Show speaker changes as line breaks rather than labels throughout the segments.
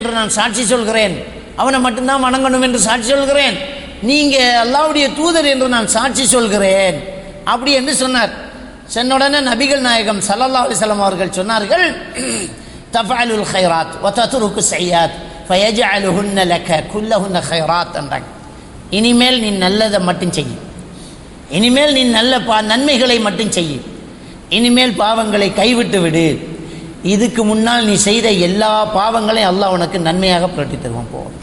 என்று நான் சாட்சி சொல்கிறேன் அவனை மட்டும்தான் வணங்கணும் என்று சாட்சி சொல்கிறேன் நீங்க அல்லாஹ்வுடைய தூதர் என்று நான் சாட்சி சொல்கிறேன் அப்படி என்று சொன்னார் சொன்ன உடனே நபிகள் நாயகம் ஸல்லல்லாஹு அலைஹி வஸல்லம் அவர்கள் சொன்னார்கள் தஃஅலுல் கைராத் வ தத்ருக்கு ஸய்யாத் ஃபயஜஅலுஹுன்ன லக குல்லஹுன்ன கைராத் என்றாங்க இனிமேல் நீ நல்லதை மட்டும் செய் இனிமேல் நீ நல்ல பா நன்மைகளை மட்டும் செய் இனிமேல் பாவங்களை கைவிட்டு விடு இதுக்கு முன்னால் நீ செய்த எல்லா பாவங்களையும் அல்லாஹ் உனக்கு நன்மையாக புரட்டி தருவான் போ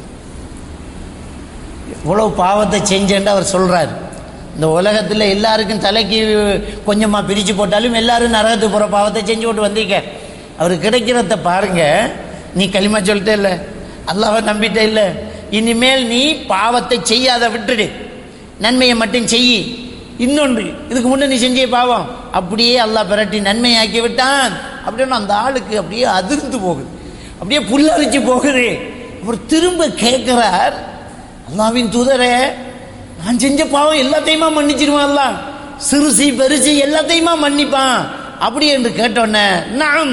இவ்வளவு பாவத்தை செஞ்சேன்னு அவர் சொல்றார் இந்த உலகத்தில் எல்லாருக்கும் தலைக்கு கொஞ்சமாக பிரித்து போட்டாலும் எல்லாரும் நரகத்துக்கு போகிற பாவத்தை செஞ்சு விட்டு வந்தீங்க அவர் கிடைக்கிறத பாருங்க நீ களிமா சொல்லிட்டே இல்லை அல்லாவை நம்பிட்டே இல்லை இனிமேல் நீ பாவத்தை செய்யாத விட்டுடு நன்மையை மட்டும் செய் இன்னொன்று இதுக்கு முன்னே நீ செஞ்ச பாவம் அப்படியே அல்லாஹ் பிரட்டி நன்மையாக்கி விட்டான் அப்படின்னு அந்த ஆளுக்கு அப்படியே அதிர்ந்து போகுது அப்படியே புல்லரிச்சு போகுது அவர் திரும்ப கேட்கிறார் அல்லாவின் தூதரே நான் செஞ்ச பாவம் எல்லாத்தையுமா மன்னிச்சிருவான் அல்லாஹ் சிறுசி பெருசி எல்லாத்தையுமா மன்னிப்பான் அப்படி என்று கேட்டோன்னே நாம்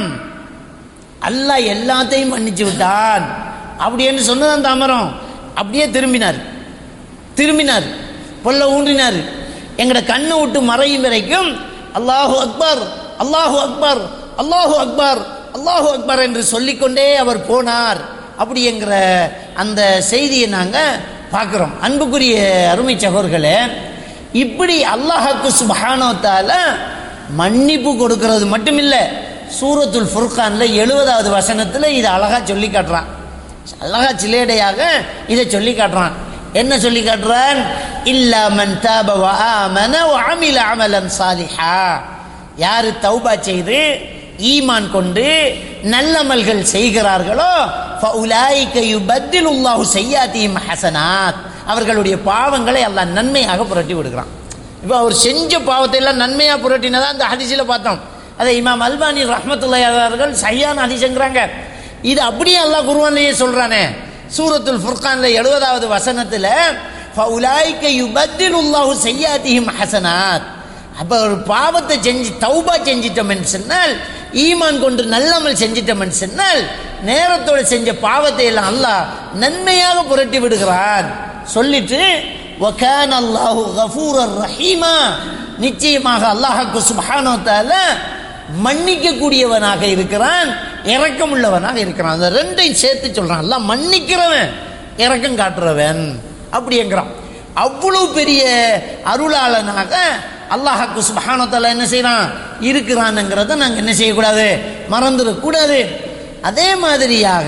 அல்லாஹ் எல்லாத்தையும் மன்னிச்சு விட்டான் அப்படி என்று சொன்னதான் தாமரம் அப்படியே திரும்பினார் திரும்பினார் பொல்ல ஊன்றினார் எங்கட கண்ணை விட்டு மறையும் வரைக்கும் அல்லாஹு அக்பர் அல்லாஹு அக்பர் அல்லாஹு அக்பர் அல்லாஹு அக்பர் என்று சொல்லிக்கொண்டே அவர் போனார் அப்படிங்கிற அந்த செய்தியை நாங்கள் பார்க்குறோம் அன்புக்குரிய அருமை சகோர்களே இப்படி அல்லாஹாக்கு சுபஹானோத்தால மன்னிப்பு கொடுக்கிறது மட்டும் இல்லை சூரத்துல் ஃபுர்கானில் எழுபதாவது வசனத்தில் இதை அழகா சொல்லி காட்டுறான் அழகா சிலேடையாக இதை சொல்லி காட்டுறான் என்ன சொல்லி காட்டுறான் இல்லா மன் தாப வ ஆமன வ அமில அமலன் சாலிஹா யாரு தௌபா செய்து ஈமான் கொண்டு நல்லமல்கள் செய்கிறார்களோ ஃபஉலாயிக யுபத்திலுல்லாஹு செய்யாத்திஹிம் ஹஸனாத் அவர்களுடைய பாவங்களை அல்லாஹ் நன்மையாக புரட்டி விடுகிறான் இப்போ அவர் செஞ்ச பாவத்தை எல்லாம் நன்மையாக புரட்டினதா அந்த ஹதீஸில் பார்த்தோம் அதை இமாம் அல்பானி ரஹ்மத்துல்லாஹி அவர்கள் சையான ஹதீஸுங்கிறாங்க இது அப்படியே அல்லாஹ் குருவான்லேயே சொல்றானே சூரத்துல் ஃபுர்கானில் எழுபதாவது வசனத்தில் ஃபஉலாயிக யுபத்திலுல்லாஹு செய்யாத்திஹிம் ஹஸனாத் அப்போ ஒரு பாவத்தை செஞ்சு தௌபா செஞ்சிட்டோம்னு சொன்னால் ஈமான் கொண்டு நல்லமல் செஞ்சிட்டோம்னு சொன்னால் நேரத்தோடு செஞ்ச பாவத்தை எல்லாம் அல்லாஹ் நன்மையாக புரட்டி விடுகிறான் சொல்லிட்டு வகான் அல்லாஹு கஃபூரர் ரஹீமா நிச்சயமாக அல்லாஹுக்கு சுப்ஹானோ தஆலா மன்னிக்க கூடியவனாக இருக்கிறான் இரக்கம் உள்ளவனாக இருக்கிறான் அந்த ரெண்டையும் சேர்த்து சொல்றான் அல்லாஹ் மன்னிக்கிறவன் இரக்கம் காட்டுறவன் அப்படிங்கிறான் அவ்வளவு பெரிய அருளாளனாக அல்லாஹாக்கு சுபஹானத்தால என்ன செய்யறான் இருக்கிறான்ங்கிறத நாங்கள் என்ன செய்யக்கூடாது மறந்துடக்கூடாது அதே மாதிரியாக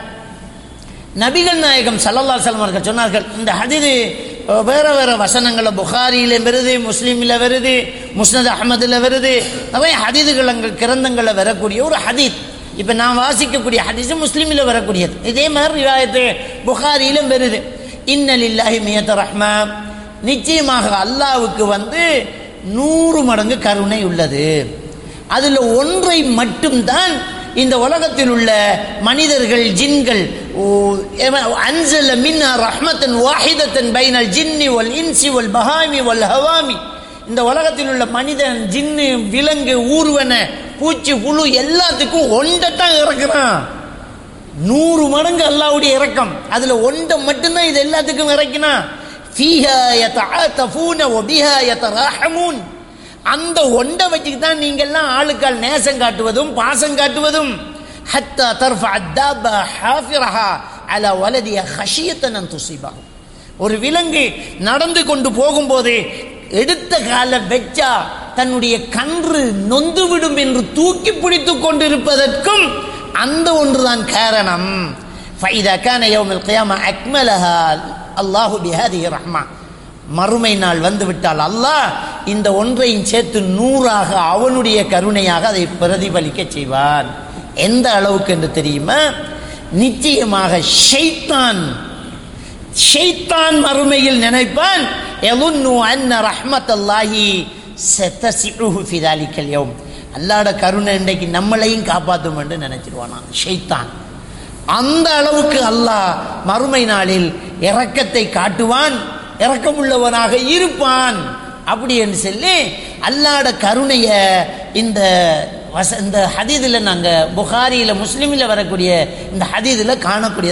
நபிகள் நாயகம் சல்லல்லா அலுவலம் அவர்கள் சொன்னார்கள் இந்த ஹதீது வேற வேற வசனங்களில் புகாரியில் வருது முஸ்லீமில் வருது முஸ்னத் அஹமதில் வருது நிறைய ஹதீதுகள் கிரந்தங்களில் வரக்கூடிய ஒரு ஹதீத் இப்போ நான் வாசிக்கக்கூடிய ஹதீஸ் முஸ்லீமில் வரக்கூடியது இதே மாதிரி ரிவாயத்து புகாரியிலும் வருது இன்னலில்லாஹி மியத்த ரஹ்மா நிச்சயமாக அல்லாவுக்கு வந்து நூறு மடங்கு கருணை உள்ளது அதில் ஒன்றை மட்டும்தான் இந்த உலகத்தில் உள்ள மனிதர்கள் ஜின்கள் அன்சல மின்னா ரஹ்மத்தன் வாஹிதத்தன் பைனல் ஜின்னி வல் இன்சி வல் பஹாமி வல் ஹவாமி இந்த உலகத்தில் உள்ள மனிதன் ஜின்னு விலங்கு ஊர்வன பூச்சி புழு எல்லாத்துக்கும் ஒன்றைத்தான் இறக்குறான் நூறு மடங்கு அல்லாவுடைய இறக்கம் அதுல ஒன்றை மட்டும்தான் இது எல்லாத்துக்கும் இறக்கினா ஃபீஹா யதஆதஃபூன வபிஹா யதராஹமூன் அந்த ஒண்டை வச்சுக்கு தான் நீங்கள்லாம் ஆளுக்கால் நேசம் காட்டுவதும் பாசம் காட்டுவதும் ஹத்தா தர்ஃப அத்தாப ஹாஃபிரஹா அல வலதிய ஹஷியத்தன் அன் துசிபாகும் ஒரு விலங்கு நடந்து கொண்டு போகும்போது எடுத்த கால வெச்சா தன்னுடைய கன்று நொந்துவிடும் என்று தூக்கி பிடித்துக் கொண்டிருப்பதற்கும் அந்த ஒன்றுதான் காரணம் فإذا كان يوم القيامة أكملها الله بهذه الرحمة மறுமை நாள் வந்துவிட்டால் அல்லாஹ் இந்த ஒன்றையும் சேர்த்து நூறாக அவனுடைய கருணையாக அதை பிரதிபலிக்க செய்வான் எந்த அளவுக்கு என்று தெரியுமா நிச்சயமாக ஷைத்தான் ஷைத்தான் மறுமையில் நினைப்பான் எலுன்னு அன்ன ரஹ்மத்தல்லாஹி செத்தசிஹு ஃபிதாலிக்கல் யௌம் அல்லாட கருணை இன்றைக்கு நம்மளையும் காப்பாற்றும் என்று நினைச்சிருவானா ஷைத்தான் அந்த அளவுக்கு அல்லாஹ் மறுமை நாளில் இரக்கத்தை காட்டுவான் இரக்கமுள்ளவனாக இருப்பான் அப்படி என்று சொல்லி அல்லாட கருணைய இந்த வச இந்த ஹதீதில் நாங்கள் புகாரியில் முஸ்லீமில் வரக்கூடிய இந்த ஹதீதில் காணக்கூடிய